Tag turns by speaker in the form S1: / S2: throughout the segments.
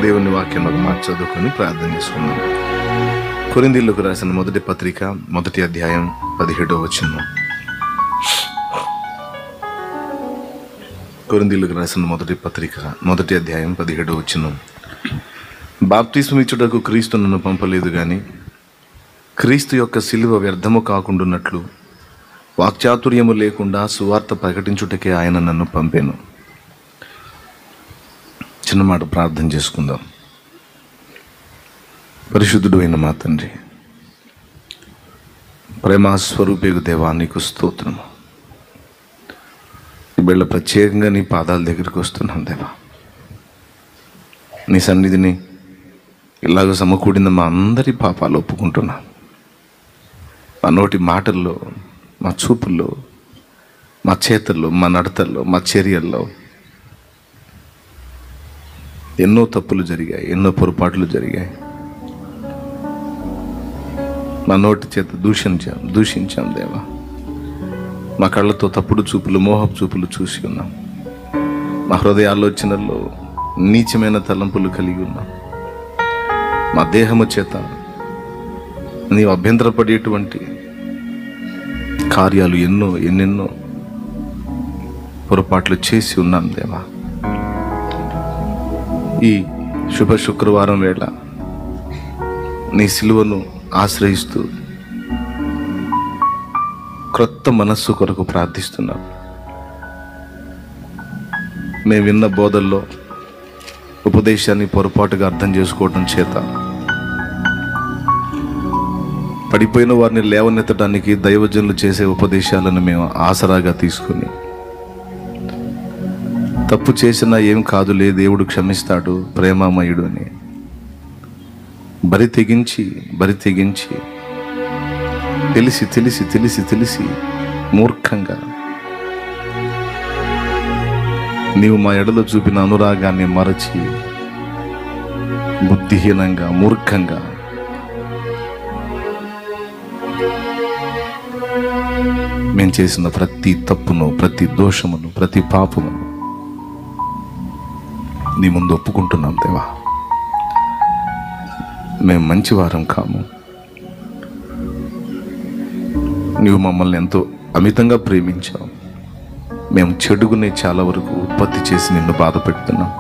S1: దేవుని వాక్యం ఒక మాట చదువుకొని ప్రార్థన చేసుకుందాం కొరిందీలకు రాసిన మొదటి పత్రిక మొదటి అధ్యాయం పదిహేడవ వచనం కొరిందీలకు రాసిన మొదటి పత్రిక మొదటి అధ్యాయం పదిహేడవ వచనం బాప్తిస్మం ఇచ్చుటకు క్రీస్తు నన్ను పంపలేదు గాని క్రీస్తు యొక్క శిలువ వ్యర్థము కాకుండాన్నట్లు వాక్చాతుర్యము లేకుండా సువార్త ప్రకటించుటకే ఆయన నన్ను పంపాను చిన్న మాట ప్రార్థన చేసుకుందాం పరిశుద్ధుడు అయిన మా తండ్రి ప్రేమాస్వరూపేగు దేవా నీకు స్తోత్రము ఈ బిళ్ళ ప్రత్యేకంగా నీ పాదాల దగ్గరికి వస్తున్నాను దేవా నీ సన్నిధిని ఇలాగ సమకూడిన మా అందరి పాపాలు ఒప్పుకుంటున్నా మా నోటి మాటల్లో మా చూపుల్లో మా చేతల్లో మా నడతల్లో మా చర్యల్లో ఎన్నో తప్పులు జరిగాయి ఎన్నో పొరపాట్లు జరిగాయి మా నోటి చేత దూషించాం దూషించాం దేవా మా కళ్ళతో తప్పుడు చూపులు మోహపు చూపులు చూసి ఉన్నాం మా హృదయ ఆలోచనల్లో నీచమైన తలంపులు కలిగి ఉన్నాం మా దేహము చేత నీవు అభ్యంతరపడేటువంటి కార్యాలు ఎన్నో ఎన్నెన్నో పొరపాట్లు చేసి ఉన్నాం దేవా ఈ శుభ శుక్రవారం వేళ నీ సిలువను ఆశ్రయిస్తూ క్రొత్త మనస్సు కొరకు ప్రార్థిస్తున్నాం మేము విన్న బోధల్లో ఉపదేశాన్ని పొరపాటుగా అర్థం చేసుకోవడం చేత పడిపోయిన వారిని లేవనెత్తడానికి దైవజనులు చేసే ఉపదేశాలను మేము ఆసరాగా తీసుకుని తప్పు చేసినా ఏం కాదులే దేవుడు క్షమిస్తాడు ప్రేమామయుడు అని బరి తెగించి బరి తెగించి తెలిసి తెలిసి తెలిసి తెలిసి మూర్ఖంగా నీవు మా ఎడలో చూపిన అనురాగాన్ని మరచి బుద్ధిహీనంగా మూర్ఖంగా మేము చేసిన ప్రతి తప్పును ప్రతి దోషమును ప్రతి పాపమును నీ ముందు ఒప్పుకుంటున్నాం దేవా మేము మంచివారం కాము నీవు మమ్మల్ని ఎంతో అమితంగా ప్రేమించావు మేము చెడుగునే చాలా వరకు ఉత్పత్తి చేసి నిన్ను బాధ పెడుతున్నాం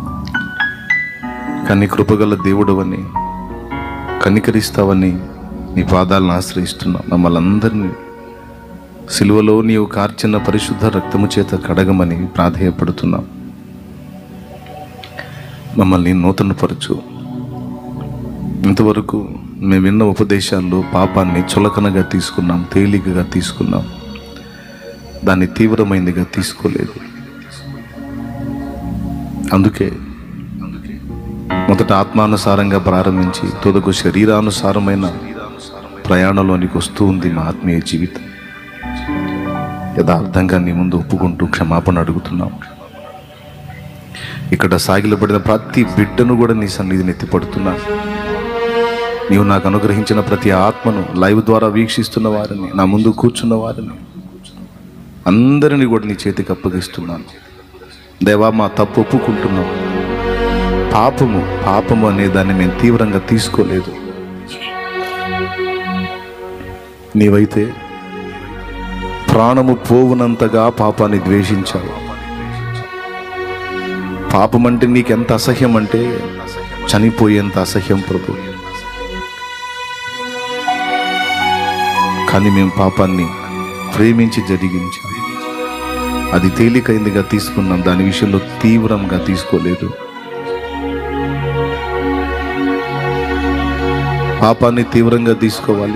S1: కానీ కృపగల దేవుడవని కనికరిస్తావని నీ పాదాలను ఆశ్రయిస్తున్నాం మమ్మల్ని అందరినీ సిలువలో నీవు కార్చిన పరిశుద్ధ రక్తము చేత కడగమని ప్రాధేయపడుతున్నాం మమ్మల్ని నూతనపరచు ఇంతవరకు మేము విన్న ఉపదేశాల్లో పాపాన్ని చులకనగా తీసుకున్నాం తేలికగా తీసుకున్నాం దాన్ని తీవ్రమైనదిగా తీసుకోలేదు అందుకే మొదట ఆత్మానుసారంగా ప్రారంభించి తుదకు శరీరానుసారమైన ప్రయాణంలోనికి వస్తూ ఉంది మా ఆత్మీయ జీవితం యథార్థంగా నీ ముందు ఒప్పుకుంటూ క్షమాపణ అడుగుతున్నాం ఇక్కడ సాగిలపడిన ప్రతి బిడ్డను కూడా నీ సన్నిధిని ఎత్తిపడుతున్నా నీవు నాకు అనుగ్రహించిన ప్రతి ఆత్మను లైవ్ ద్వారా వీక్షిస్తున్న వారిని నా ముందు కూర్చున్న వారిని అందరిని కూడా నీ చేతికి అప్పగిస్తున్నాను దేవా మా తప్పు ఒప్పుకుంటున్నాం పాపము పాపము అనే దాన్ని మేము తీవ్రంగా తీసుకోలేదు నీవైతే ప్రాణము పోవునంతగా పాపాన్ని ద్వేషించావు పాపం అంటే నీకెంత అసహ్యం అంటే చనిపోయేంత అసహ్యం ప్రభు కానీ మేము పాపాన్ని ప్రేమించి జరిగించాం అది తేలికైందిగా తీసుకున్నాం దాని విషయంలో తీవ్రంగా తీసుకోలేదు పాపాన్ని తీవ్రంగా తీసుకోవాలి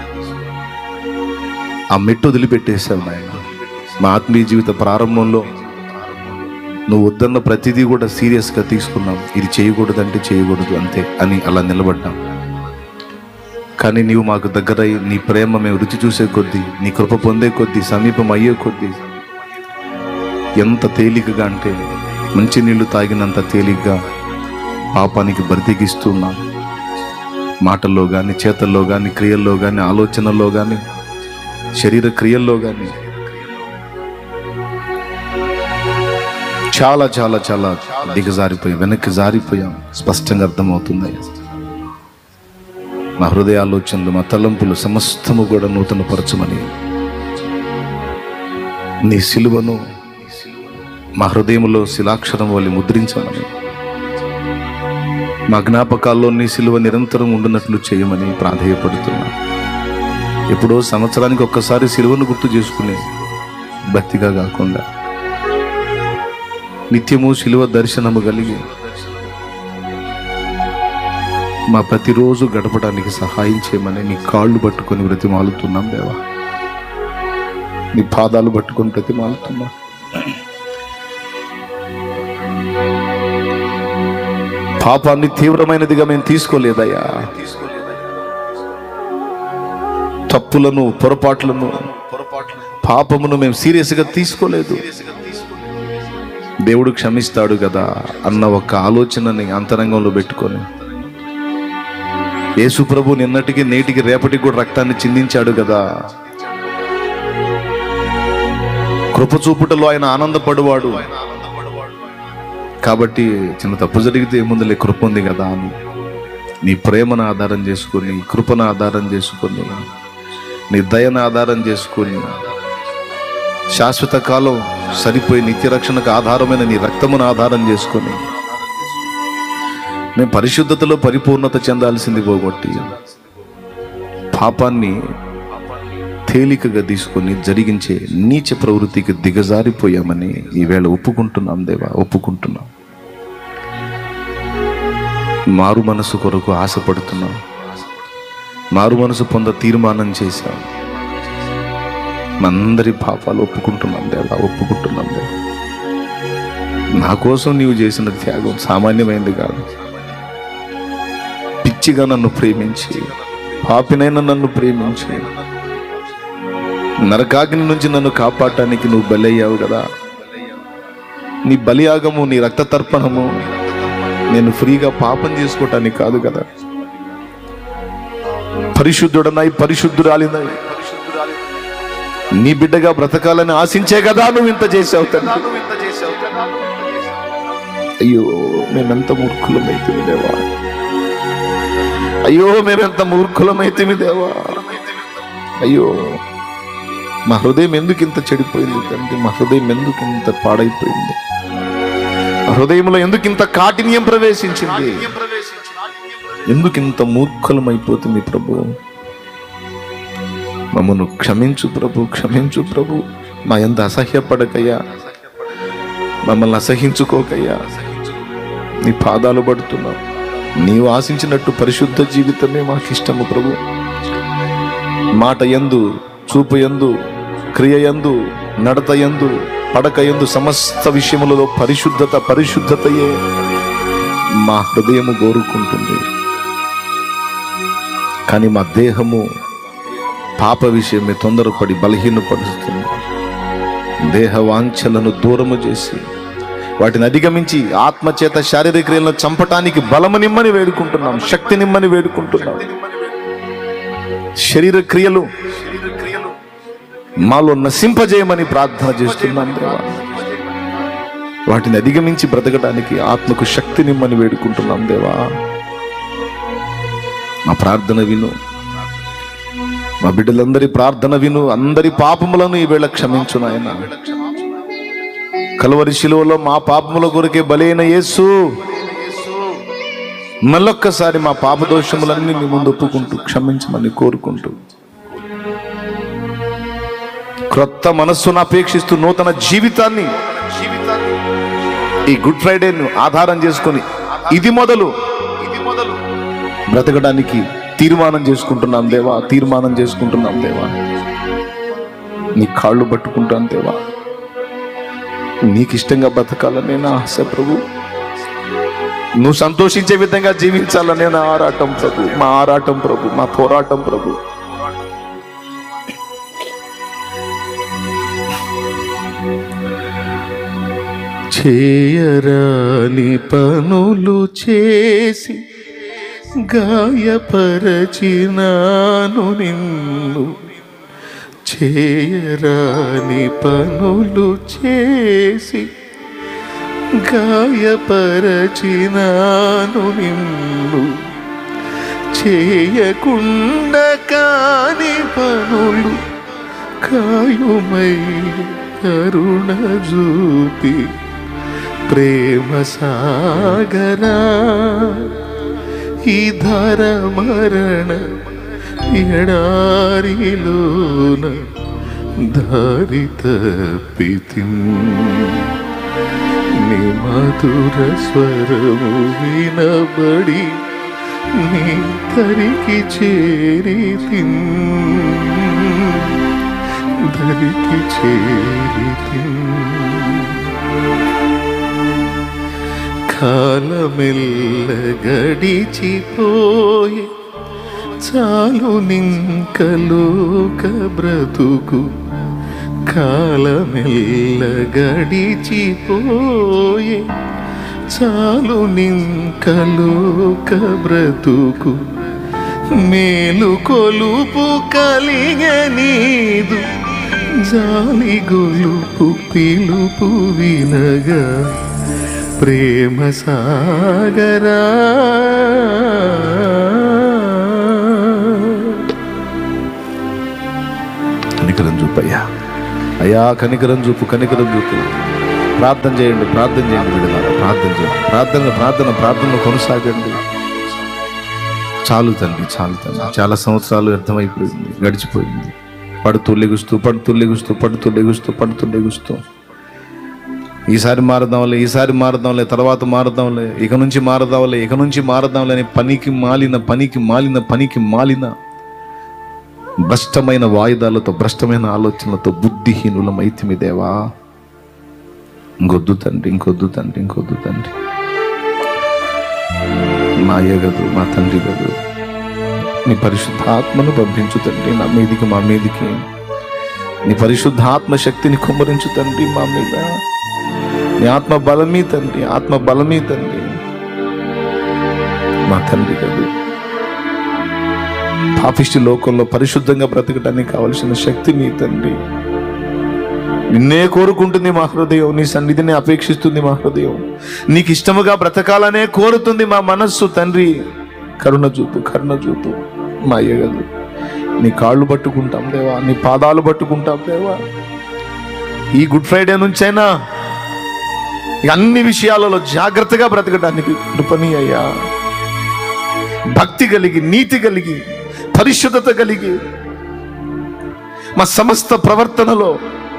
S1: ఆ మెట్టు వదిలిపెట్టేశావు నాయన మా ఆత్మీయ జీవిత ప్రారంభంలో నువ్వు వద్దన్న ప్రతిదీ కూడా సీరియస్గా తీసుకున్నాం ఇది చేయకూడదంటే చేయకూడదు అంతే అని అలా నిలబడ్డాం కానీ నీవు మాకు దగ్గరై నీ ప్రేమ మేము రుచి చూసే కొద్దీ నీ కృప పొందే కొద్దీ సమీపం అయ్యే కొద్దీ ఎంత తేలికగా అంటే మంచి నీళ్లు తాగినంత తేలిగ్గా పాపానికి బ్రతికిస్తున్నాం మాటల్లో కానీ చేతల్లో కానీ క్రియల్లో కానీ ఆలోచనల్లో కానీ శరీర క్రియల్లో కానీ చాలా చాలా చాలా దిగజారిపోయాం వెనక్కి జారిపోయాం స్పష్టంగా అర్థమవుతుంది మా హృదయ ఆలోచనలు మా తలంపులు సమస్తము కూడా నూతన పరచమని నీ సిలువను మా హృదయంలో శిలాక్షరం వల్ల ముద్రించమని మా జ్ఞాపకాల్లో నీ సిలువ నిరంతరం ఉండినట్లు చేయమని ప్రాధేయపడుతున్నా ఎప్పుడో సంవత్సరానికి ఒక్కసారి సిలువను గుర్తు చేసుకునే భక్తిగా కాకుండా నిత్యము శిలువ దర్శనము కలిగి మా ప్రతిరోజు గడపడానికి సహాయం చేయమని నీ కాళ్ళు పట్టుకొని బ్రతిమాలుతున్నాం దేవా నీ పాదాలు పట్టుకొని బ్రతిమాలుతున్నాం పాపాన్ని తీవ్రమైనదిగా మేము తీసుకోలేదయ్యా తప్పులను పొరపాట్లను పాపమును మేము సీరియస్గా తీసుకోలేదు దేవుడు క్షమిస్తాడు కదా అన్న ఒక ఆలోచనని అంతరంగంలో పెట్టుకొని యేసు ప్రభు నిన్నటికి నేటికి రేపటికి కూడా రక్తాన్ని చిందించాడు కదా కృప చూపుటలో ఆయన ఆనందపడువాడు కాబట్టి చిన్న తప్పు జరిగితే ఏముందులే కృప ఉంది కదా అని నీ ప్రేమను ఆధారం చేసుకొని కృపను ఆధారం చేసుకొని నీ దయను ఆధారం చేసుకొని శాశ్వత కాలం సరిపోయి నిత్య రక్షణకు ఆధారమైన నీ రక్తమును ఆధారం చేసుకొని మేము పరిశుద్ధతలో పరిపూర్ణత చెందాల్సింది పోగొట్టి పాపాన్ని తేలికగా తీసుకొని జరిగించే నీచ ప్రవృత్తికి దిగజారిపోయామని ఈవేళ ఒప్పుకుంటున్నాం దేవా ఒప్పుకుంటున్నాం మారు మనసు కొరకు ఆశపడుతున్నాం మారు మనసు పొంద తీర్మానం చేశాం మనందరి పాపాలు ఒప్పుకుంటున్నాం దేవా ఒప్పుకుంటున్నాం దేవా నా కోసం నీవు చేసిన త్యాగం సామాన్యమైనది కాదు పిచ్చిగా నన్ను ప్రేమించి పాపినైనా నన్ను ప్రేమించి నరకాగ్ని నుంచి నన్ను కాపాడటానికి నువ్వు బలి అయ్యావు కదా నీ బలియాగము నీ రక్త తర్పణము నేను ఫ్రీగా పాపం చేసుకోవటానికి కాదు కదా పరిశుద్ధుడనై పరిశుద్ధురాలినై నీ బిడ్డగా బ్రతకాలని ఆశించే కదా నువ్వు ఇంత చేసావు తండ్రి అయ్యో మేమెంత మూర్ఖులమైతే దేవా అయ్యో మేమెంత మూర్ఖులమైతే దేవా అయ్యో మా హృదయం ఎందుకు ఇంత చెడిపోయింది తండ్రి మా హృదయం ఎందుకు ఇంత పాడైపోయింది మా హృదయంలో ఎందుకు ఇంత కాఠిన్యం ప్రవేశించింది ఎందుకు ఇంత మూర్ఖులమైపోతుంది ప్రభు మమ్మను క్షమించు ప్రభు క్షమించు ప్రభు మా ఎంత అసహ్యపడకయ్యా మమ్మల్ని అసహించుకోకయ్యా నీ పాదాలు పడుతున్నావు నీవు ఆశించినట్టు పరిశుద్ధ జీవితమే మాకు ఇష్టము ప్రభు మాట ఎందు చూపు ఎందు క్రియ ఎందు నడత ఎందు పడక ఎందు సమస్త విషయములలో పరిశుద్ధత పరిశుద్ధతయే మా హృదయము కోరుకుంటుంది కానీ మా దేహము పాప విషయమే తొందరపడి బలహీనపడుతుంది దేహ వాంఛలను దూరము చేసి వాటిని అధిగమించి ఆత్మచేత శారీరక క్రియలను చంపటానికి బలము నిమ్మని వేడుకుంటున్నాం శక్తి నిమ్మని వేడుకుంటున్నాం శరీర క్రియలు మాలో నశింపజేయమని ప్రార్థన చేస్తున్నాం దేవా వాటిని అధిగమించి బ్రతకడానికి ఆత్మకు శక్తి నిమ్మని వేడుకుంటున్నాం దేవా మా ప్రార్థన విను మా బిడ్డలందరి ప్రార్థన విను అందరి పాపములను ఈవేళ క్షమించు నాయన కలవరి శిలువలో మా పాపముల కొరకే బలైన యేసు మళ్ళొక్కసారి మా పాప దోషములన్నీ నీ ముందు ఒప్పుకుంటూ క్షమించమని కోరుకుంటూ క్రొత్త మనస్సును అపేక్షిస్తూ నూతన జీవితాన్ని ఈ గుడ్ ఫ్రైడేను ఆధారం చేసుకొని ఇది మొదలు ఇది మొదలు బ్రతకడానికి తీర్మానం చేసుకుంటున్నాం దేవా తీర్మానం చేసుకుంటున్నాం దేవా నీ కాళ్ళు పట్టుకుంటాను దేవా నీకు ఇష్టంగా బ్రతకాలని నా ఆశ ప్రభు నువ్వు సంతోషించే విధంగా జీవించాలనే నా ఆరాటం ప్రభు మా ఆరాటం ప్రభు మా పోరాటం ప్రభు చేయరాని పనులు చేసి గాయపరచినాను నిన్ను చేయరాని పనులు చేసి గాయపరచినాను నిన్ను చేయకుండా కాని పనులు కాయుమై కరుణ చూపి ప్రేమ సాగరా ఈ ధర మరణ ఎడారిలోన దారి తప్పితి నీ మధుర స్వరము వినబడి నీ తరికి చేరి దరికి చేరి కాలమెల్ల గడిచిపోయి చాలు నింకలోక బ్రతుకు కాలమెల్ల గడిచిపోయి చాలు నింకలోక బ్రతుకు మేలు కొలుపు కలిగనీదు జాలి గొలుపు పిలుపు వినగా ప్రేమ సాగరా కనికరం చూపయ్యా అయ్యా కనికరం చూపు కనికరం చూపు ప్రార్థన చేయండి ప్రార్థన చేయండి విడదారా ప్రార్థన చేయండి ప్రార్థన ప్రార్థన ప్రార్థన కొనసాగండి చాలు తండ్రి చాలు తండ్రి చాలా సంవత్సరాలు వ్యర్థమైపోయింది గడిచిపోయింది పడుతూ లెగుస్తూ పడుతూ లెగుస్తూ పడుతూ లెగుస్తూ పడుతూ లెగుస్తూ ఈసారి మారదాంలే ఈసారి మారదాంలే తర్వాత మారదాంలే ఇక నుంచి మారదాంలే ఇక నుంచి మారదాంలే అని పనికి మాలిన పనికి మాలిన పనికి మాలిన భ్రష్టమైన వాయిదాలతో భ్రష్టమైన ఆలోచనలతో బుద్ధిహీనులమైతే మీ దేవా ఇంకొద్దు తండ్రి ఇంకొద్దు తండ్రి ఇంకొద్దు తండ్రి మా అయ్య గదు మా తండ్రి గదు నీ పరిశుద్ధాత్మను పంపించు తండ్రి నా మీదికి మా మీదికి నీ పరిశుద్ధాత్మ శక్తిని కుమ్మరించు తండ్రి మా మీద నీ ఆత్మ బలమీ తండ్రి ఆత్మ బలమీ తండ్రి మా తండ్రి గదు పాపిష్టి లోకంలో పరిశుద్ధంగా బ్రతకడానికి కావలసిన శక్తి నీ తండ్రి నిన్నే కోరుకుంటుంది మా హృదయం నీ సన్నిధిని అపేక్షిస్తుంది మా హృదయం నీకు ఇష్టముగా బ్రతకాలనే కోరుతుంది మా మనస్సు తండ్రి కరుణ చూపు కరుణ చూపు మా అయ్యగదు నీ కాళ్ళు పట్టుకుంటాం దేవా నీ పాదాలు పట్టుకుంటాం దేవా ఈ గుడ్ ఫ్రైడే నుంచైనా ఈ అన్ని విషయాలలో జాగ్రత్తగా బ్రతకడానికి కృపని అయ్యా భక్తి కలిగి నీతి కలిగి పరిశుద్ధత కలిగి మా సమస్త ప్రవర్తనలో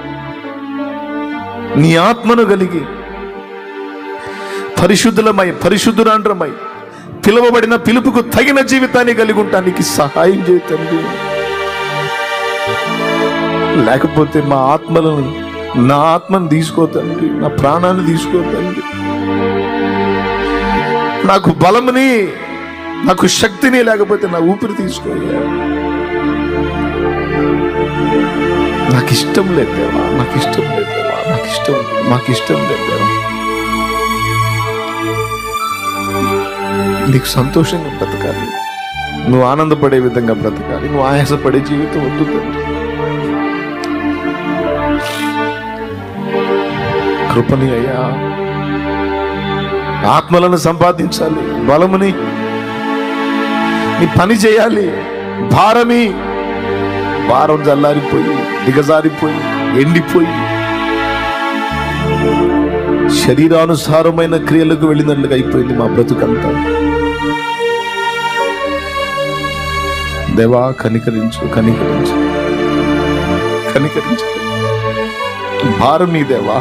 S1: నీ ఆత్మను కలిగి పరిశుద్ధులమై పరిశుద్ధురాండ్రమై పిలువబడిన పిలుపుకు తగిన జీవితాన్ని కలిగి ఉండటానికి సహాయం చేయండి లేకపోతే మా ఆత్మలను నా ఆత్మను తీసుకోతండి నా ప్రాణాన్ని తీసుకోతండి నాకు బలముని నాకు శక్తిని లేకపోతే నా ఊపిరి తీసుకోయ్యా నాకు ఇష్టం లేదేవా నాకు ఇష్టం లేదేవా నాకు ఇష్టం నాకు ఇష్టం లేదేవా నీకు సంతోషంగా బ్రతకాలి నువ్వు ఆనందపడే విధంగా బ్రతకాలి నువ్వు ఆయాసపడే జీవితం వద్దు తండ్రి కృపని అయ్యా ఆత్మలను సంపాదించాలి బలముని నీ పని చేయాలి భారమి భారం జల్లారిపోయి దిగజారిపోయి ఎండిపోయి శరీరానుసారమైన క్రియలకు వెళ్ళినట్లుగా అయిపోయింది మా బ్రతుకంతా దేవా కనికరించు కనికరించు కనికరించు భారం నీ దేవా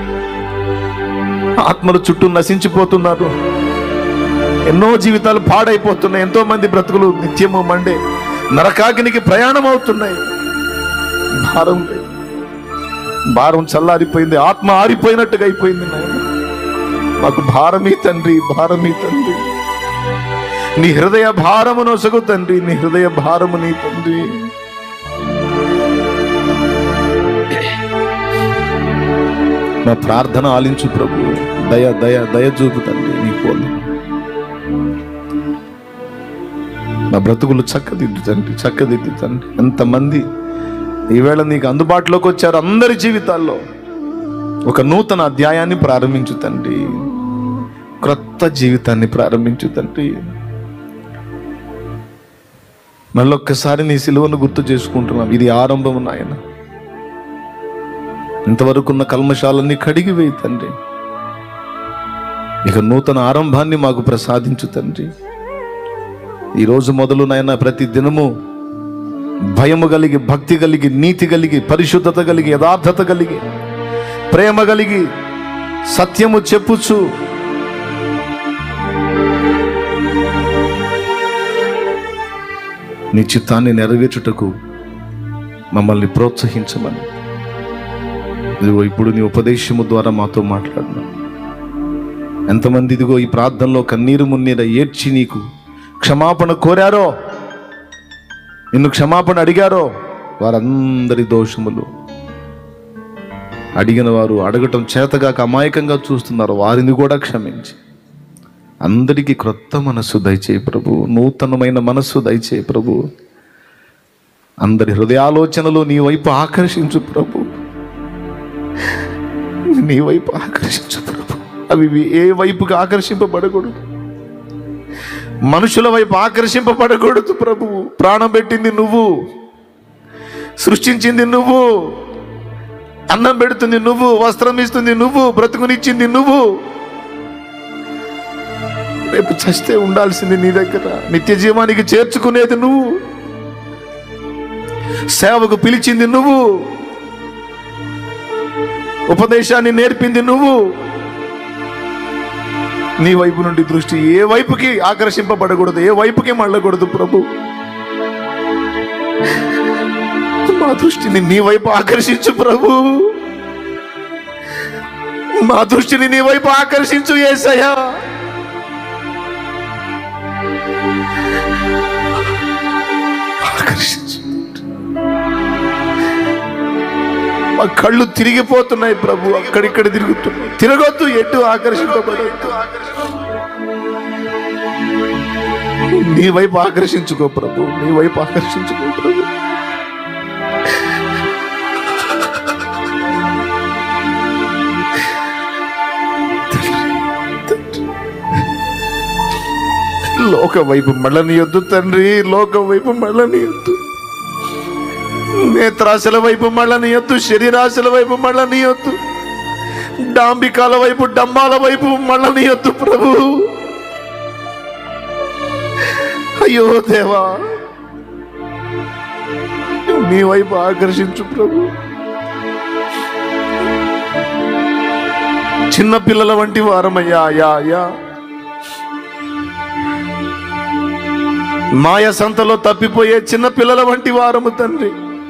S1: ఆత్మల చుట్టూ నశించిపోతున్నారు ఎన్నో జీవితాలు పాడైపోతున్నాయి ఎంతో మంది బ్రతుకులు నిత్యము మండే నరకాగ్నికి ప్రయాణం అవుతున్నాయి భారం లేదు భారం చల్లారిపోయింది ఆత్మ ఆరిపోయినట్టుగా అయిపోయింది నాయన మాకు భారమీ తండ్రి భారమీ తండ్రి నీ హృదయ భారము నొసగు తండ్రి నీ హృదయ భారము నీ తండ్రి నా ప్రార్థన ఆలించు ప్రభు దయ దయ దయ చూపు తండ్రి నీ పోలు నా బ్రతుకులు చక్కదిద్దు తండ్రి చక్కదిద్దు తండ్రి ఎంతమంది ఈవేళ నీకు అందుబాటులోకి వచ్చారు అందరి జీవితాల్లో ఒక నూతన అధ్యాయాన్ని ప్రారంభించు తండ్రి క్రొత్త జీవితాన్ని ప్రారంభించు తండ్రి మళ్ళొక్కసారి నీ సిలువను గుర్తు చేసుకుంటున్నాం ఇది ఆరంభం నాయన ఇంతవరకు ఉన్న కల్మశాలన్నీ కడిగి వేయి తండ్రి ఇక నూతన ఆరంభాన్ని మాకు ప్రసాదించు తండ్రి ఈరోజు మొదలు నాయన ప్రతి దినము భయము కలిగి భక్తి కలిగి నీతి కలిగి పరిశుద్ధత కలిగి యథార్థత కలిగి ప్రేమ కలిగి సత్యము చెప్పుచు నీ చిత్తాన్ని నెరవేర్చుటకు మమ్మల్ని ప్రోత్సహించమని ఇదిగో ఇప్పుడు నీ ఉపదేశము ద్వారా మాతో మాట్లాడినా ఎంతమంది ఇదిగో ఈ ప్రార్థనలో కన్నీరు మున్నీర ఏడ్చి నీకు క్షమాపణ కోరారో నిన్ను క్షమాపణ అడిగారో వారందరి దోషములు అడిగిన వారు అడగటం చేతగాక అమాయకంగా చూస్తున్నారు వారిని కూడా క్షమించి అందరికీ క్రొత్త మనస్సు దయచేయి ప్రభు నూతనమైన మనస్సు దయచేయి ప్రభు అందరి హృదయాలోచనలు నీ వైపు ఆకర్షించు ప్రభు నీ వైపు ఆకర్షించు ప్రభు అవి ఏ వైపుకి ఆకర్షింపబడకూడదు మనుషుల వైపు ఆకర్షింపబడకూడదు ప్రభు ప్రాణం పెట్టింది నువ్వు సృష్టించింది నువ్వు అన్నం పెడుతుంది నువ్వు వస్త్రం ఇస్తుంది నువ్వు బ్రతుకునిచ్చింది నువ్వు రేపు చస్తే ఉండాల్సింది నీ దగ్గర నిత్య జీవానికి చేర్చుకునేది నువ్వు సేవకు పిలిచింది నువ్వు ఉపదేశాన్ని నేర్పింది నువ్వు నీ వైపు నుండి దృష్టి ఏ వైపుకి ఆకర్షింపబడకూడదు ఏ వైపుకి మళ్ళకూడదు ప్రభు మా దృష్టిని నీ వైపు ఆకర్షించు ప్రభు మా దృష్టిని నీ వైపు ఆకర్షించు ఏసయ్యా ఆకర్షించు మా కళ్ళు తిరిగిపోతున్నాయి ప్రభు అక్కడిక్కడ తిరుగుతున్నాయి తిరగొద్దు ఎటు ఆకర్షింపబడద్దు నీ వైపు ఆకర్షించుకో ప్రభు నీ వైపు ఆకర్షించుకో ప్రభు లోక వైపు మళ్ళనియొద్దు తండ్రి లోకం వైపు మళ్ళనియొద్దు నేత్రాశల వైపు మళ్ళనియొద్దు శరీరాశల వైపు మళ్ళనియొద్దు డాంబికాల వైపు డంబాల వైపు మళ్ళనియొద్దు ప్రభు అయ్యో దేవా నీ వైపు ఆకర్షించు ప్రభు చిన్న పిల్లల వంటి వారమయ్యా యా యా మాయ సంతలో తప్పిపోయే చిన్న పిల్లల వంటి వారము తండ్రి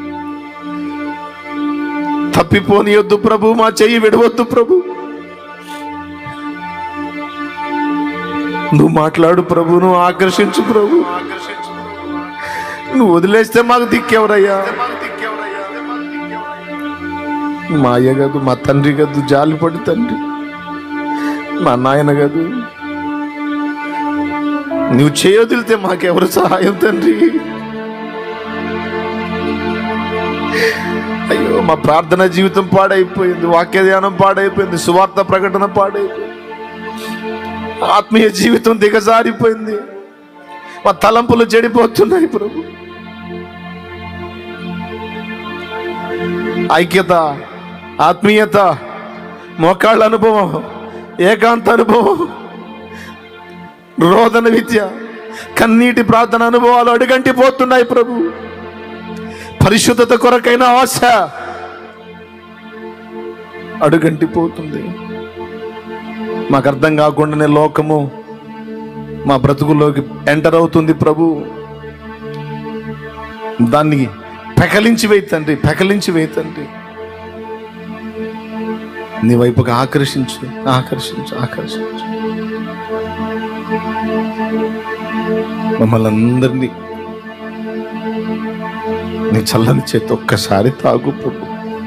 S1: తప్పిపోనియొద్దు ప్రభు మా చెయ్యి విడవద్దు ప్రభు నువ్వు మాట్లాడు ప్రభు నువ్వు ఆకర్షించు ప్రభు నువ్వు వదిలేస్తే మాకు దిక్కెవరయ్యా మా అయ్య గదు మా తండ్రి గదు జాలిపడి తండ్రి మా నాయన గదు నువ్వు చేయొదిలితే మాకెవరు సహాయం తండ్రి అయ్యో మా ప్రార్థన జీవితం పాడైపోయింది వాక్య ధ్యానం పాడైపోయింది సువార్త ప్రకటన పాడైపోయింది ఆత్మీయ జీవితం దిగజారిపోయింది మా తలంపులు చెడిపోతున్నాయి ప్రభు ఐక్యత ఆత్మీయత మోకాళ్ళ అనుభవం ఏకాంత అనుభవం రోదన విద్య కన్నీటి ప్రార్థన అనుభవాలు అడుగంటి పోతున్నాయి ప్రభు పరిశుద్ధత కొరకైన ఆశ అడుగంటి పోతుంది మాకు అర్థం కాకుండానే లోకము మా బ్రతుకుల్లోకి ఎంటర్ అవుతుంది ప్రభు దాన్ని పెకలించి వేయి తండ్రి పెకలించి వేయి తండ్రి నీ వైపుకి ఆకర్షించు ఆకర్షించు ఆకర్షించు మమ్మల్ని అందరినీ నీ చల్లని చేతి ఒక్కసారి తాగు ప్రభు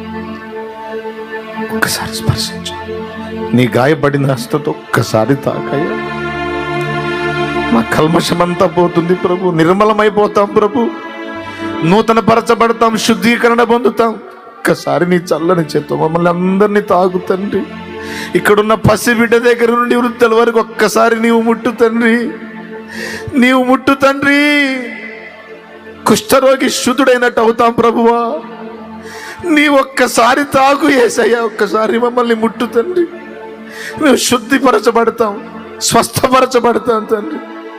S1: ఒక్కసారి స్పర్శించు నీ గాయపడిన హస్తతో ఒక్కసారి తాకయ్యా మా కల్మషమంతా పోతుంది ప్రభు నిర్మలమైపోతాం ప్రభు నూతన పరచబడతాం శుద్ధీకరణ పొందుతాం ఒక్కసారి నీ చల్లని చేత్తో మమ్మల్ని అందరినీ తాగు తండ్రి ఇక్కడున్న పసిబిడ్డ దగ్గర నుండి వృద్ధుల వరకు ఒక్కసారి నీవు ముట్టు తండ్రి నీవు ముట్టు తండ్రి కుష్ఠరోగి శుద్ధుడైనట్టు అవుతాం ప్రభువా నీ ఒక్కసారి తాగు ఏసయ్యా ఒక్కసారి మమ్మల్ని ముట్టు తండ్రి మేము శుద్ధిపరచబడతాం స్వస్థపరచబడతాం తండ్రి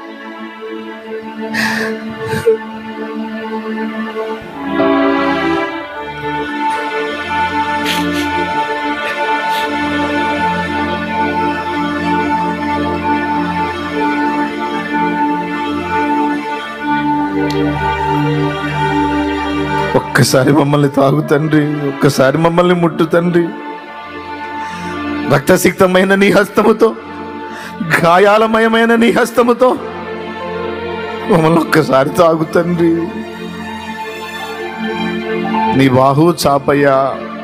S1: ఒక్కసారి మమ్మల్ని తాగు తండ్రి ఒక్కసారి మమ్మల్ని ముట్టు తండ్రి రక్తసిక్తమైన నీ హస్తముతో గాయాలమయమైన నీ హస్తముతో మమ్మల్ని ఒక్కసారి తాగు తండ్రి నీ బాహు చాపయ్యా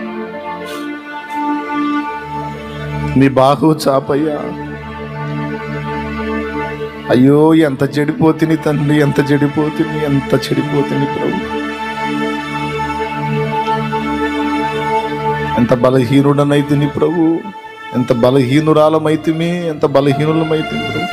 S1: నీ బాహు చాపయ్యా అయ్యో ఎంత చెడిపోతిని తండ్రి ఎంత చెడిపోతిని ఎంత చెడిపోతిని ప్రభు ఎంత బలహీనుడనైతిని ప్రభు ఎంత బలహీనురాలమైతిమి ఎంత బలహీనులమైతిమి ప్రభు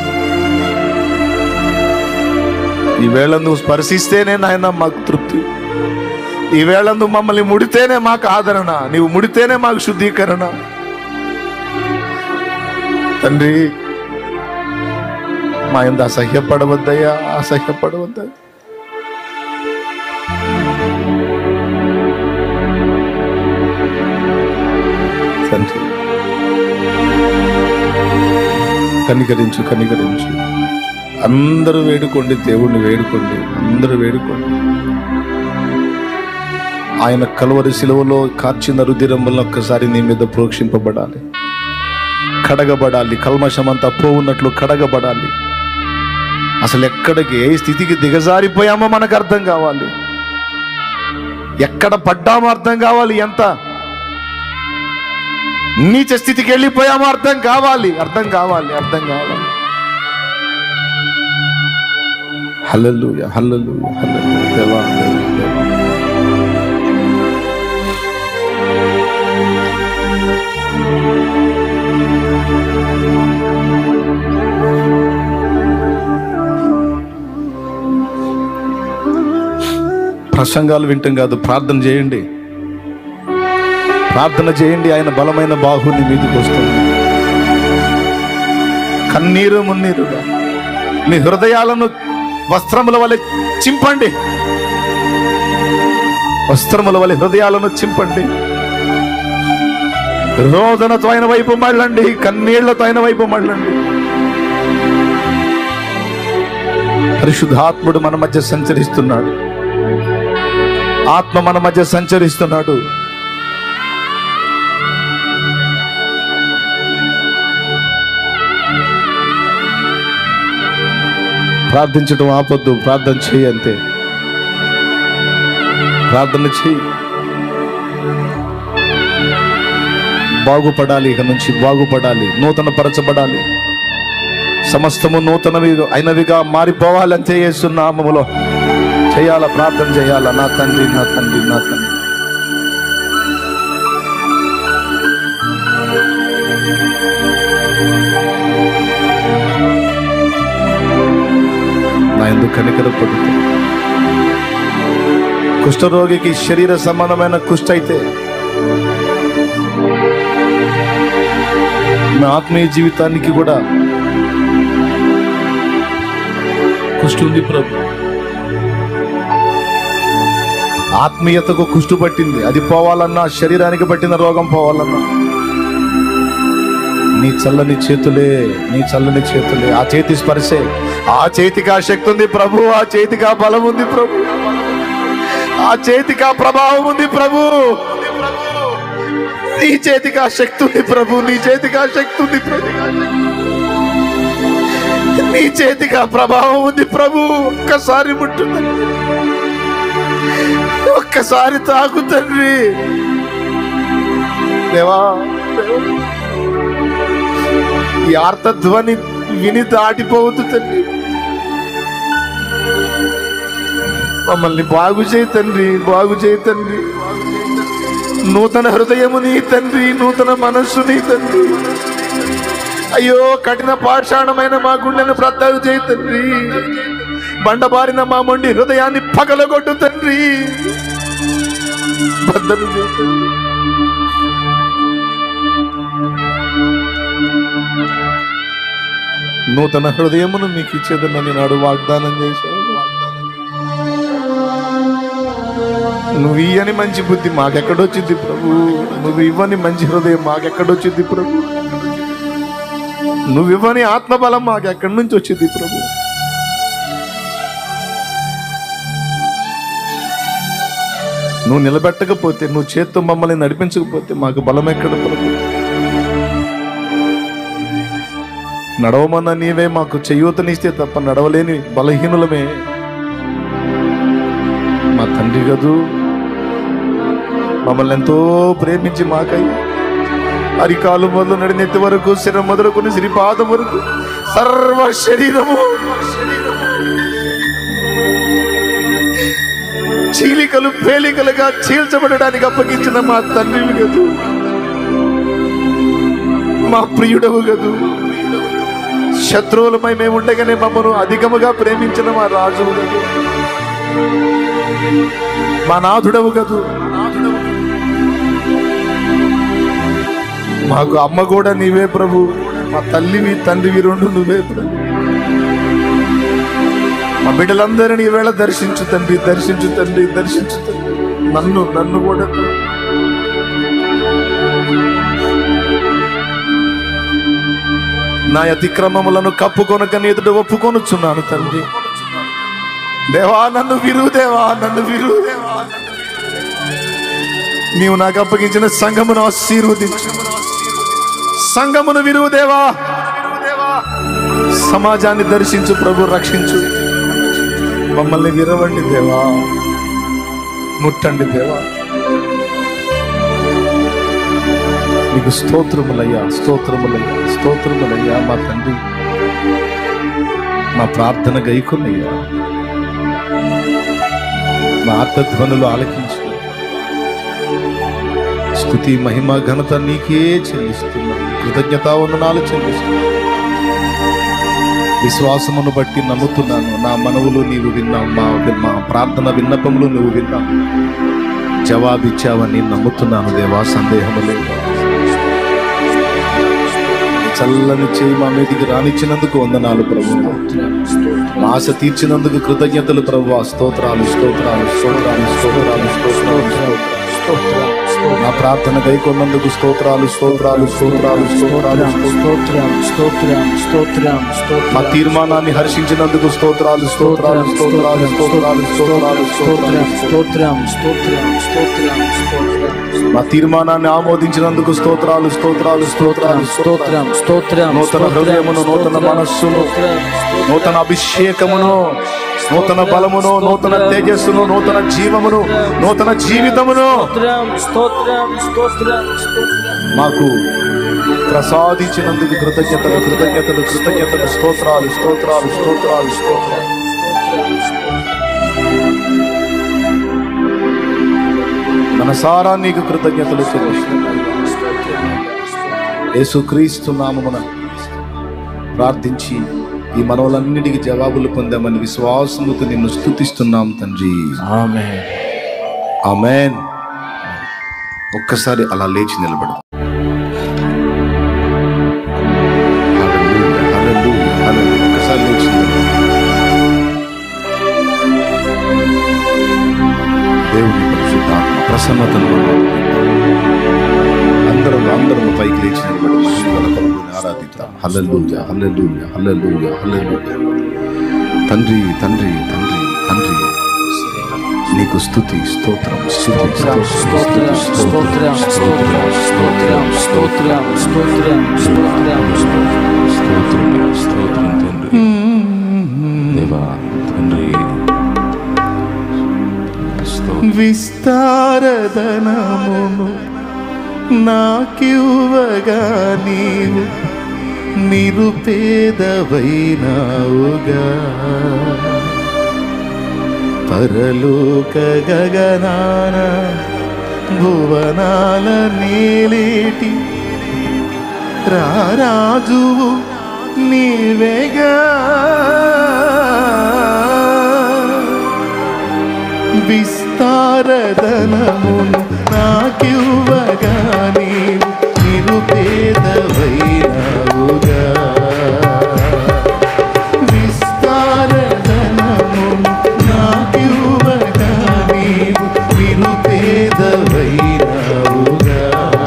S1: ఈవేళ నువ్వు స్పర్శిస్తేనే నాయన మాకు తృప్తి ఈవేళ నువ్వు మమ్మల్ని ముడితేనే మాకు ఆదరణ నీవు ముడితేనే మాకు శుద్ధీకరణ తండ్రి మా ఎంత అసహ్యపడవద్దయ్యా అసహ్యపడవద్దా తండ్రి కనికరించు కనికరించు అందరూ వేడుకోండి దేవుణ్ణి వేడుకోండి అందరూ వేడుకోండి ఆయన కలువరి శిలువలో కార్చిన రుధిరం వల్ల ఒక్కసారి నీ మీద ప్రోక్షింపబడాలి కడగబడాలి కల్మషమంతా పోవున్నట్లు కడగబడాలి అసలు ఎక్కడికి ఏ స్థితికి దిగజారిపోయామో మనకు అర్థం కావాలి ఎక్కడ పడ్డామో అర్థం కావాలి ఎంత నీచ స్థితికి వెళ్ళిపోయామో అర్థం కావాలి అర్థం కావాలి అర్థం కావాలి హల్లలు హల్లలు హల్లలు దేవా దేవా, దేవా. ప్రసంగాలు వింటాం కాదు ప్రార్థన చేయండి ప్రార్థన చేయండి ఆయన బలమైన బాహుని మీదకి వస్తుంది కన్నీరు మున్నీరుగా మీ హృదయాలను వస్త్రముల వలె చింపండి వస్త్రముల వలె హృదయాలను చింపండి రోదనతో ఆయన వైపు మళ్ళండి కన్నీళ్లతో ఆయన వైపు మళ్ళండి పరిశుద్ధాత్ముడు మన మధ్య సంచరిస్తున్నాడు ఆత్మ మన మధ్య సంచరిస్తున్నాడు ప్రార్థించడం ఆపొద్దు ప్రార్థన చేయి అంతే ప్రార్థన చేయి బాగుపడాలి ఇక నుంచి బాగుపడాలి నూతన పరచబడాలి సమస్తము నూతనవి అయినవిగా మారిపోవాలంతే చేస్తున్నామములో చేయాలా ప్రార్థన చేయాలా నా తండ్రి నా తండ్రి నా తండ్రి నా ఎందుకు కనికరపడుతుంది కుష్ఠరోగికి శరీర సంబంధమైన కుష్ఠ అయితే నా ఆత్మీయ జీవితానికి కూడా కుష్టి ఉంది ప్రభు ఆత్మీయతకు కుష్టు పట్టింది అది పోవాలన్నా శరీరానికి పట్టిన రోగం పోవాలన్నా నీ చల్లని చేతులే నీ చల్లని చేతులే ఆ చేతి స్పర్శే ఆ చేతికి ఆ శక్తి ఉంది ప్రభు ఆ చేతికి ఆ బలం ఉంది ప్రభు ఆ చేతికి ఆ ప్రభావం ఉంది ప్రభు నీ చేతికి ఆ శక్తి ఉంది ప్రభు నీ చేతికి ఆ శక్తి ఉంది ప్రభు నీ చేతికి ఆ ప్రభావం ఉంది ప్రభు ఒక్కసారి ముట్టుంది ఒక్కసారి తాకు తండ్రి దేవా దేవా. ఈ ఆర్తధ్వని విని దాటిపోవద్దు తండ్రి మమ్మల్ని బాగు చేయి తండ్రి బాగు చేయి తండ్రి బాగు చేయి తండ్రి. నూతన హృదయము నీ తండ్రి నూతన మనస్సు నీ తండ్రి అయ్యో కఠిన పాషాణమైన మా గుండెను బ్రద్దలు చేయి తండ్రి బండబారిన మా మొండి హృదయాన్ని పగలగొట్టు తండ్రి బద్దలు చేయి తండ్రి. నూతన హృదయమును మీకు ఇచ్చేదన్నని నాడు వాగ్దానం చేశావు నువ్వు ఇయ్యని మంచి బుద్ధి మాకెక్కడొచ్చింది ప్రభు నువ్వు ఇవ్వని మంచి హృదయం మాకెక్కడొచ్చింది ప్రభు నువ్వు ఇవ్వని ఆత్మబలం మాకెక్కడి నుంచి వచ్చింది ప్రభు నువ్వు నిలబెట్టకపోతే నువ్వు చేత్తో మమ్మల్ని నడిపించకపోతే మాకు బలం ఎక్కడ ప్రభు నడవమన్న నీవే మాకు చేయూతనిస్తే తప్ప నడవలేని బలహీనులమే మా తండ్రి గదు మమ్మల్ని ఎంతో ప్రేమించి మాకై అరికాలు మొదలు నడినెత్తి వరకు శిర మొదలుకొని శ్రీపాదం వరకు సర్వ శరీరము చీలికలు పేలికలుగా చీల్చబడడానికి అప్పగించిన మా తండ్రివి గదు మా ప్రియుడవు గదు శత్రువులమై మేము ఉండగానే మమ్మను అధికముగా ప్రేమించిన మా రాజువు గదు మా నాథుడవు గదు మాకు అమ్మ కూడా నీవే ప్రభు మా తల్లివి తండ్రివి రెండు నువ్వే ప్రభు మా బిడ్డలందరినీ ఈవేళ దర్శించు తండ్రి దర్శించు తండ్రి దర్శించు తండ్రి నన్ను నన్ను కూడా నా అతిక్రమములను కప్పుకొనక నీ ఎదుట ఒప్పుకొనుచున్నాను తండ్రి దేవా నన్ను విరు దేవా నన్ను విరు దేవా నీవు నాకు అప్పగించిన సంఘమును ఆశీర్వదించు సంఘమును విరువు దేవా సమాజాన్ని దర్శించు ప్రభు రక్షించు మమ్మల్ని విరవండి దేవా ముట్టండి దేవా నీకు స్తోత్రములయ్యా స్తోత్రములయ్యా స్తోత్రములయ్యా మా తండ్రి మా ప్రార్థన గైకున్నయ్యా మా ఆర్తధ్వనులు ఆలకించు స్థుతి మహిమ ఘనత నీకే చెల్లిస్తున్నా కృతజ్ఞతా వందనాలు చెల్లిస్తున్నా విశ్వాసమును బట్టి నమ్ముతున్నాను నా మనవులు నీవు విన్నావు మా మా ప్రార్థన విన్నపములు నువ్వు విన్నావు జవాబిచ్చావని నమ్ముతున్నాను దేవా సందేహము లేదు నీ చల్లని చేయి మా మీదికి రానిచ్చినందుకు వందనాలు ప్రభు మా ఆశ తీర్చినందుకు కృతజ్ఞతలు ప్రభు స్తోత్రాలు స్తోత్రాలు స్తోత్రాలు స్తోత్రాలు స్తోత్రాలు స్తోత్రాలు నా ప్రార్థన గైకొన్నందుకు స్తోత్రాలు స్తోత్రాలు స్తోత్రాలు స్తోత్రాలు
S2: స్తోత్రం స్తోత్రం స్తోత్రం
S1: మా
S2: స్తోత్రం
S1: తీర్మానాన్ని హర్షించినందుకు స్తోత్రాలు స్తోత్రాలు స్తోత్రాలు స్తోత్రాలు స్తోత్రాలు స్తోత్రాలు
S2: స్తోత్రం స్తోత్రం స్తోత్రం స్తోత్రం
S1: మా తీర్మానాన్ని ఆమోదించినందుకు స్తోత్రాలు స్తోత్రాలు స్తోత్రాలు
S2: స్తోత్రం స్తోత్రం
S1: నూతన హృదయమును నూతన మనస్సును నూతన అభిషేకమును నూతన బలమును నూతన తేజస్సును నూతన జీవమును నూతన జీవితమును
S2: స్తోత్రం స్తోత్రం స్తోత్రం స్తోత్రం
S1: మాకు ప్రసాదించినందుకు కృతజ్ఞతలు కృతజ్ఞతలు కృతజ్ఞతలు స్తోత్రాలు స్తోత్రాలు స్తోత్రాలు స్తోత్రాలు మనసారా నీకు కృతజ్ఞతలు చెల్లిస్తున్నాను యేసుక్రీస్తు నామమున ప్రార్థించి ఈ మనవలన్నిటికీ జవాబులు పొందామని విశ్వాసముతో నిన్ను స్తుతిస్తున్నాం తండ్రి
S2: ఆమేన్
S1: ఆమెన్ ఒక్కసారి అలా లేచి నిలబడు హల్లెలూయా, హల్లెలూయా, హల్లెలూయా. ఒక్కసారి లేచి నిలబడు. దేవుని పరిశుద్ధాత్మ ప్రసన్నతను అందరం అందరం పైకి లేచి నిలబడి మహిమగల ప్రభువుని ఆరాధిద్దాం హల్లెలూయా హల్లెలూయా హల్లెలూయా హల్లెలూయా తండ్రి తండ్రి తండ్రి తండ్రి నీకు స్తుతి స్తోత్రం స్తుతి
S2: స్తోత్రం స్తోత్రం స్తోత్రం స్తోత్రం స్తోత్రం స్తోత్రం స్తోత్రం
S3: స్తోత్రం స్తోత్రం తండ్రి దేవా తండ్రి స్తోత్రం
S1: విస్తారదనమును నాకివ్వగా నీవు నిరుపేదవైనావుగా పరలోక గగనాన భువనాల నేలేటి రారాజువు నీవేగా విస్తారదనమును నాకివ్వగా నీవు నిరుపేదవైనావుగా విస్తారదనమును నాకివ్వగా నీవు నిరుపేదవైనావుగా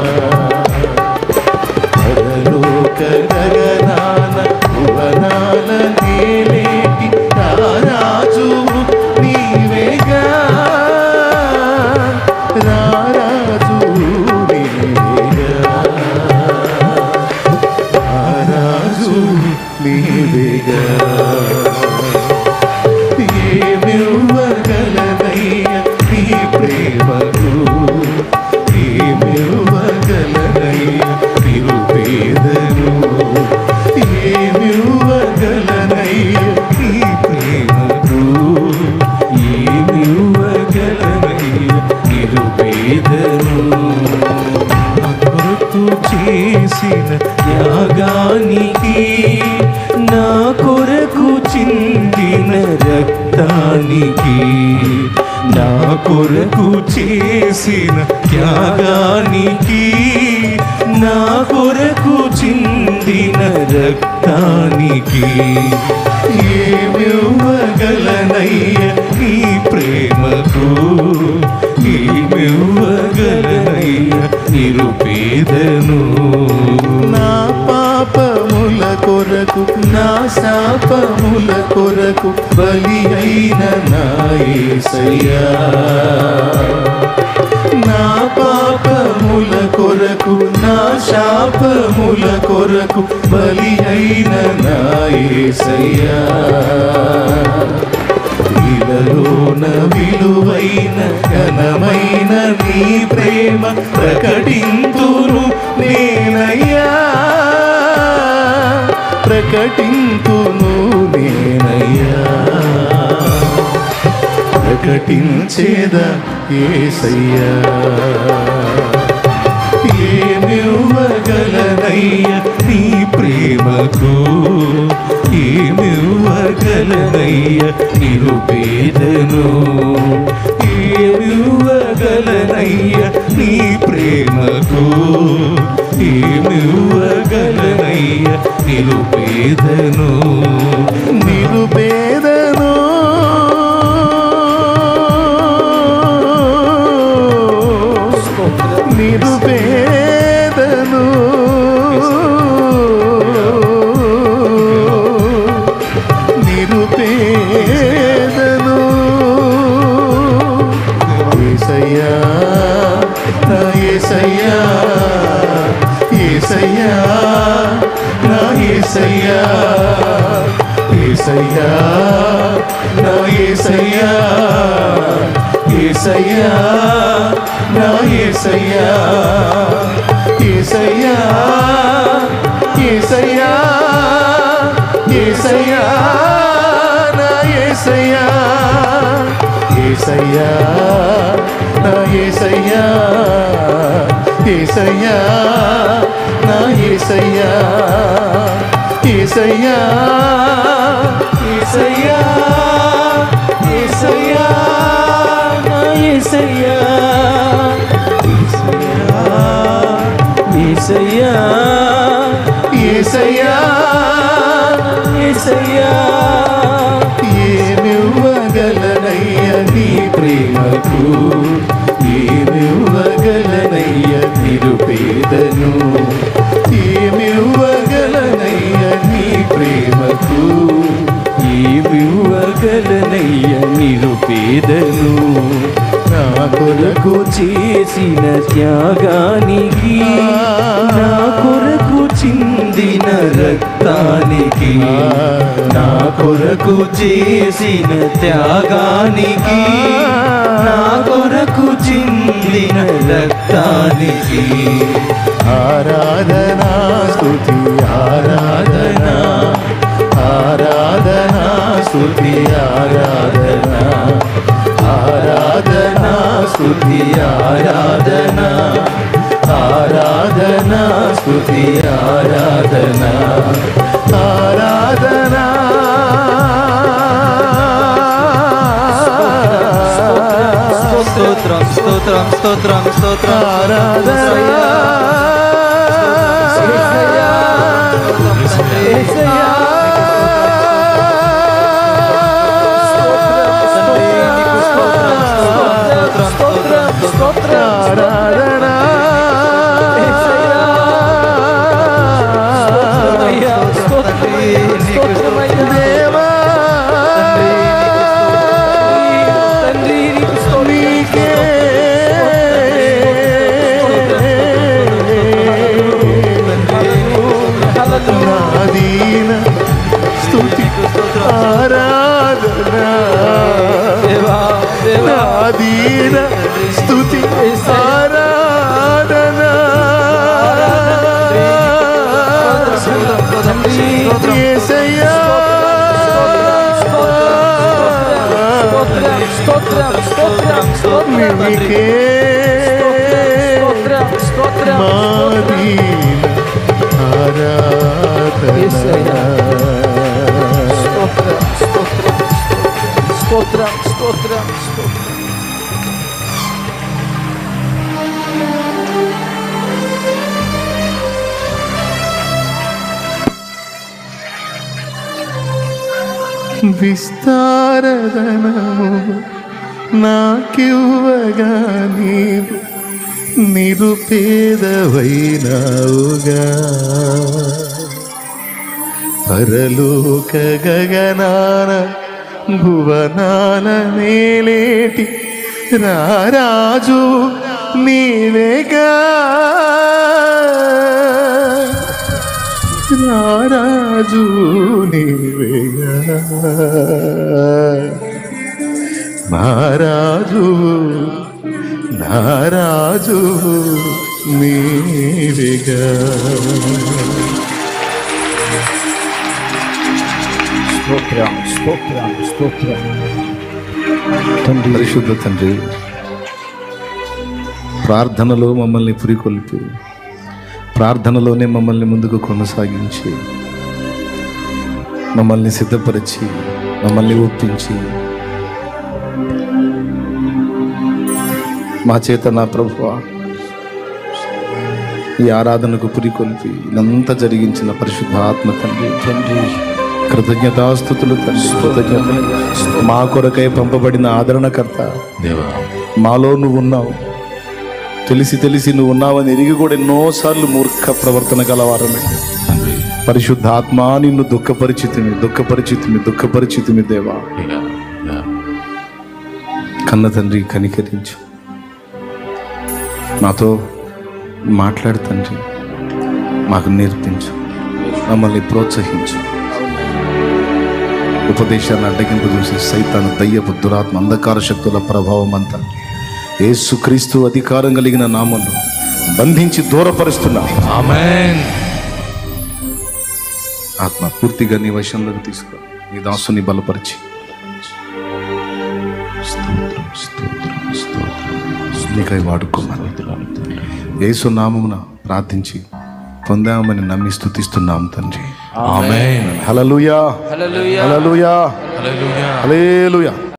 S1: పరలోక గగనాన భువనాల నేలేటి రారాజు నీవేగా రారాజు నీవేగా రారాజు నీవేగా ఏమివ్వగలనయ్య నీ ప్రేమకు ఏమివ్వగలనయ్య నిరుపేదను ఏమివ్వగలనయ్య నీ ప్రేమకు ఏమివ్వగలనయ్య నిరుపేదను నా కొరకు చేసిన త్యాగానికి నా కొరకు చిందిన రక్తానికి నా కొరకు చేసిన త్యాగానికి నా కొరకు చిందిన రక్తానికి ఏమివ్వగలనయ్య నీ ప్రేమకు ఏమివ్వగలనయ్య నిరుపేదను నా పాపముల కొరకు నా శాపముల కొరకు బలి అయిన నాయసయ్యా నా పాపముల కొరకు నా శాపముల కొరకు బలి అయిన నాయసయ్యా ఇలలోన విలువైన ఘనమైన నీ ప్రేమ ప్రకటింతును నేనయ్యా ప్రకటింతును నేనయ్యా ప్రకటించేద ఏసయ్యా ఏమివ్వగలనయ్య నీ ప్రేమకు ఏమివ్వగలనయ్య నిరుపేదను ఏమివ్వగలనయ్య నీ ప్రేమకు ఏమివ్వగలనయ్య నిరుపేదను నిరుపేదను
S2: స్తోత్రం
S1: నిరుపేదను నిరుపేదను ఏసయ్యా నా ఏసయ్యా ఏసయ్యా నా ఏసయ్యా ఏసయ్యా నా ఏసయ్యా ఏసయ్యా నా ఏసయ్యా ఏసయ్యా ఏసయ్యా ఏసయ్యా నా ఏసయ్యా ఏసయ్యా నా ఏసయ్యా ఏసయ్యా నా ఏసయ్యా ఏసయ్యా ఏసయ్యా ఏసయ్యా
S2: నా యేసయ్యా యేసయ్యా
S1: ఏసయ్యా
S2: యేసయ్యా
S1: ఏమివ్వగలనయ్య నీ ప్రేమకు ఏమివ్వగలనయ్య నిరుపేదను ఏమివ్వగలనయ్య నీ ప్రేమకు
S2: ఏమివ్వగలనయ్య నిరుపేదను
S1: నా కొరకు
S2: చేసిన త్యాగానికి నా కొరకు చిందిన రక్తానికి నా కొరకు చేసిన త్యాగానికి నా కొరకు చిందిన రక్తానికి
S1: ఆరాధనా స్తుతి ఆరాధనా ఆరాధనా స్తుతి ఆరాధనా ఆరాధనా స్తుతి
S2: స్తుతి ఆరాధన ఆరాధన స్తుతి ఆరాధన
S1: ఆరాధన
S2: స్తోత్రం స్తోత్రం స్తోత్రం స్తోత్రం
S1: దేవా నీకే నాదీన స్తుతి ఆరాధన నాదీన స్తుతి ఆరాధన యేసయ్యా నీకే మాదీన ఆరాధన
S2: స్తోత్రం స్తోత్రం స్తోత్రం
S1: విస్తారదనము నాకివ్వగా నీవు నిరుపేదవైనావుగా పరలోక గగనాన భువనాల నేలేటి రారాజు నీవేగా రారాజు నీవేగా నారాజు నారాజు నీవేగా
S2: స్తోత్రం స్తోత్రం స్తోత్రం తండ్రి
S1: పరిశుద్ధ తండ్రి ప్రార్థనలో మమ్మల్ని పురికొల్పి ప్రార్థనలోనే మమ్మల్ని ముందుకు కొనసాగించి మమ్మల్ని సిద్ధపరిచి మమ్మల్ని ఒప్పించి మా చేత నా ప్రభు ఈ ఆరాధనకు పురికొల్పి ఇదంతా జరిగించిన పరిశుద్ధ ఆత్మ తండ్రి
S2: తండ్రి
S1: కృతజ్ఞతాస్థుతులు తండ్రి కృతజ్ఞత మా కొరకై పంపబడిన ఆదరణకర్త
S3: దేవా
S1: మాలో నువ్వు ఉన్నావు తెలిసి తెలిసి నువ్వు ఉన్నావని ఎరిగి కూడా ఎన్నోసార్లు మూర్ఖ ప్రవర్తన గలవారమే
S3: తండ్రి
S1: పరిశుద్ధ ఆత్మ నిన్ను దుఃఖపరిచితిమి దుఃఖపరిచితిమి దుఃఖపరిచితిమి దేవా
S3: అయ్యా అయ్యా.
S1: కన్న తండ్రి కనికరించు నాతో మాట్లాడు తండ్రి మాకు నేర్పించు మమ్మల్ని ప్రోత్సహించు ఉపదేశాన్ని అడ్డగింపు చూసి సైతాను దయ్యపు దురాత్మ అంధకార శక్తుల ప్రభావం అంతా యేసుక్రీస్తు అధికారం కలిగిన నామంలో బంధించి దూరపరుస్తున్నా
S3: ఆమేన్
S1: ఆత్మ పూర్తిగా నీ వశంలోకి తీసుకో నీ దాసుని బలపరిచి
S3: స్తోత్రం స్తోత్రం స్తోత్రం
S1: నీకై వాడుకోమని
S3: స్తోత్రాలు తండ్రి
S1: యేసు నామమున ప్రార్థించి పొందామని నమ్మి స్తుతిస్తున్నాం తండ్రి
S3: ఆమేన్
S1: హలలుయా
S2: హల్లెలూయా
S1: హలలుయా
S3: హల్లెలూయా
S1: హల్లెలూయా